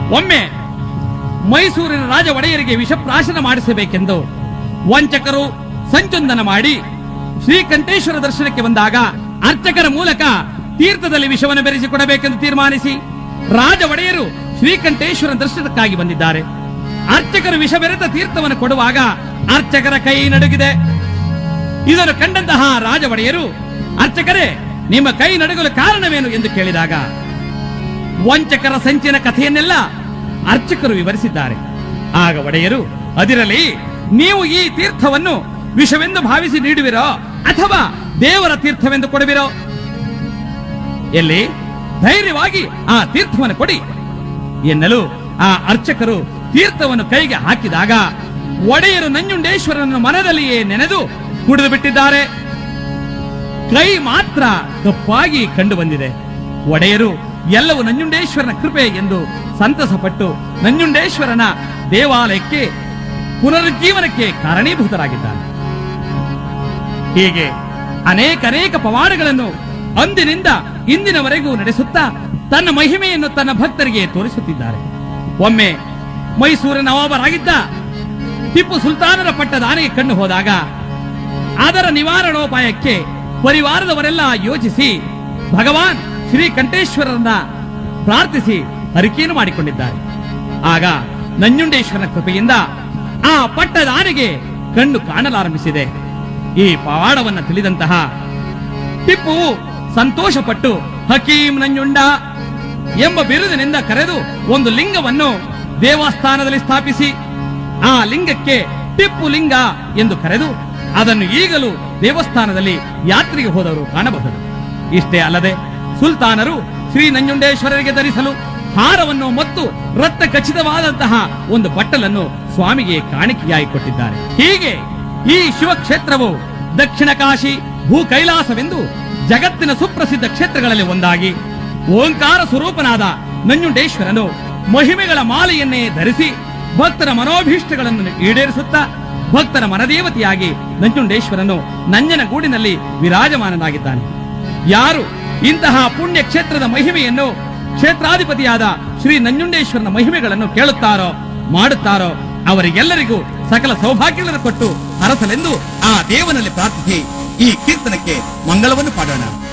ಒಮ್ಮೆ ಮೈಸೂರಿನ ರಾಜ ಒಡೆಯರಿಗೆ ವಿಷಪ್ರಾಶನ ಮಾಡಿಸಬೇಕೆಂದು ವಂಚಕರು ಸಂಚೊಂದನ ಮಾಡಿ ಶ್ರೀಕಂಠೇಶ್ವರ ದರ್ಶನಕ್ಕೆ ಬಂದಾಗ ಅರ್ಚಕರ ಮೂಲಕ ತೀರ್ಥದಲ್ಲಿ ವಿಷವನ್ನು ಬೆರೆಸಿಕೊಡಬೇಕೆಂದು ತೀರ್ಮಾನಿಸಿ ರಾಜ ಒಡೆಯರು ಶ್ರೀಕಂಠೇಶ್ವರ ದರ್ಶನಕ್ಕಾಗಿ ಬಂದಿದ್ದಾರೆ ಅರ್ಚಕರು ವಿಷ ಬೆರೆತ ತೀರ್ಥವನ್ನು ಕೊಡುವಾಗ ಅರ್ಚಕರ ಕೈ ನಡುಗಿದೆ ಇದನ್ನು ಕಂಡಂತಹ ರಾಜ ಒಡೆಯರು ಅರ್ಚಕರೇ ನಿಮ್ಮ ಕೈ ನಡುಗಲು ಕಾರಣವೇನು ಎಂದು ಕೇಳಿದಾಗ ವಂಚಕರ ಸಂಚಿನ ಕಥೆಯನ್ನೆಲ್ಲ ಅರ್ಚಕರು ವಿವರಿಸಿದ್ದಾರೆ ಆಗ ಒಡೆಯರು ಅದಿರಲಿ ನೀವು ಈ ತೀರ್ಥವನ್ನು ವಿಷವೆಂದು ಭಾವಿಸಿ ನೀಡುವಿರೋ ಅಥವಾ ದೇವರ ತೀರ್ಥವೆಂದು ಕೊಡುವಿರೋ ಎಲ್ಲಿ ಧೈರ್ಯವಾಗಿ ಆ ತೀರ್ಥವನ್ನು ಕೊಡಿ ಎನ್ನಲು ಆ ಅರ್ಚಕರು ತೀರ್ಥವನ್ನು ಕೈಗೆ ಹಾಕಿದಾಗ ಒಡೆಯರು ನಂಜುಂಡೇಶ್ವರನ ಮನದಲ್ಲಿಯೇ ನೆನೆದು ಕುಡಿದು ಬಿಟ್ಟಿದ್ದಾರೆ ಕೈ ಮಾತ್ರ ಕಪ್ಪಾಗಿ ಕಂಡು ಬಂದಿದೆ ಒಡೆಯರು ಎಲ್ಲವೂ ನಂಜುಂಡೇಶ್ವರನ ಕೃಪೆ ಎಂದು ಸಂತಸಪಟ್ಟು ನಂಜುಂಡೇಶ್ವರನ ದೇವಾಲಯಕ್ಕೆ ಪುನರುಜ್ಜೀವನಕ್ಕೆ ಕಾರಣೀಭೂತರಾಗಿದ್ದಾರೆ ಹೀಗೆ ಅನೇಕ ಅನೇಕ ಪವಾಡಗಳನ್ನು ಅಂದಿನಿಂದ ಇಂದಿನವರೆಗೂ ನಡೆಸುತ್ತಾ ತನ್ನ ಮಹಿಮೆಯನ್ನು ತನ್ನ ಭಕ್ತರಿಗೆ ತೋರಿಸುತ್ತಿದ್ದಾರೆ ಒಮ್ಮೆ ಮೈಸೂರಿನ ನವಾಬರಾಗಿದ್ದ ಟಿಪ್ಪು ಸುಲ್ತಾನರ ಪಟ್ಟದ ಆನೆಗೆ ಕಣ್ಣು ಹೋದಾಗ ಅದರ ನಿವಾರಣೋಪಾಯಕ್ಕೆ ಪರಿವಾರದವರೆಲ್ಲ ಯೋಚಿಸಿ ಭಗವಾನ್ ಶ್ರೀಕಂಠೇಶ್ವರರನ್ನ ಪ್ರಾರ್ಥಿಸಿ ಹರಿಕೆಯನ್ನು ಮಾಡಿಕೊಂಡಿದ್ದಾರೆ ಆಗ ನಂಜುಂಡೇಶ್ವರನ ಕೃಪೆಯಿಂದ ಆ ಪಟ್ಟದ ಆನೆಗೆ ಕಣ್ಣು ಕಾಣಲಾರಂಭಿಸಿದೆ ಈ ಪವಾಡವನ್ನ ತಿಳಿದಂತಹ ಟಿಪ್ಪು ಸಂತೋಷಪಟ್ಟು ಹಕೀಂ ನಂಜುಂಡ ಎಂಬ ಬಿರುದಿನಿಂದ ಕರೆದು ಒಂದು ಲಿಂಗವನ್ನು ದೇವಸ್ಥಾನದಲ್ಲಿ ಸ್ಥಾಪಿಸಿ ಆ ಲಿಂಗಕ್ಕೆ ಟಿಪ್ಪು ಲಿಂಗ ಎಂದು ಕರೆದು ಅದನ್ನು ಈಗಲೂ ದೇವಸ್ಥಾನದಲ್ಲಿ ಯಾತ್ರೆಗೆ ಹೋದವರು ಕಾಣಬಹುದು ಇಷ್ಟೇ ಅಲ್ಲದೆ ಸುಲ್ತಾನರು ಶ್ರೀ ನಂಜುಂಡೇಶ್ವರರಿಗೆ ಧರಿಸಲು ಹಾರವನ್ನು ಮತ್ತು ರಕ್ತ ಖಚಿತವಾದಂತಹ ಒಂದು ಬಟ್ಟಲನ್ನು ಸ್ವಾಮಿಗೆ ಕಾಣಿಕೆಯಾಗಿ ಕೊಟ್ಟಿದ್ದಾರೆ ಹೀಗೆ ಈ ಶಿವಕ್ಷೇತ್ರವು ದಕ್ಷಿಣ ಕಾಶಿ ಭೂ ಕೈಲಾಸವೆಂದು ಜಗತ್ತಿನ ಸುಪ್ರಸಿದ್ಧ ಕ್ಷೇತ್ರಗಳಲ್ಲಿ ಒಂದಾಗಿ ಓಂಕಾರ ಸ್ವರೂಪನಾದ ನಂಜುಂಡೇಶ್ವರನು ಮಹಿಮೆಗಳ ಮಾಲೆಯನ್ನೇ ಧರಿಸಿ ಭಕ್ತರ ಮನೋಭೀಷ್ಟಗಳನ್ನು ಈಡೇರಿಸುತ್ತಾ ಭಕ್ತರ ಮನದೇವತೆಯಾಗಿ ನಂಜುಂಡೇಶ್ವರನು ನಂಜನಗೂಡಿನಲ್ಲಿ ವಿರಾಜಮಾನನಾಗಿದ್ದಾನೆ ಯಾರು ಇಂತಹ ಪುಣ್ಯ ಕ್ಷೇತ್ರದ ಮಹಿಮೆಯನ್ನು ಕ್ಷೇತ್ರಾಧಿಪತಿಯಾದ ಶ್ರೀ ನಂಜುಂಡೇಶ್ವರನ ಮಹಿಮೆಗಳನ್ನು ಕೇಳುತ್ತಾರೋ ಮಾಡುತ್ತಾರೋ ಅವರಿಗೆಲ್ಲರಿಗೂ ಸಕಲ ಸೌಭಾಗ್ಯಗಳನ್ನು ಕೊಟ್ಟು ಹರಸಲೆಂದು ಆ ದೇವನಲ್ಲಿ ಪ್ರಾರ್ಥಿಸಿ ಈ ಕೀರ್ತನಕ್ಕೆ ಮಂಗಲವನ್ನು ಪಾಡೋಣ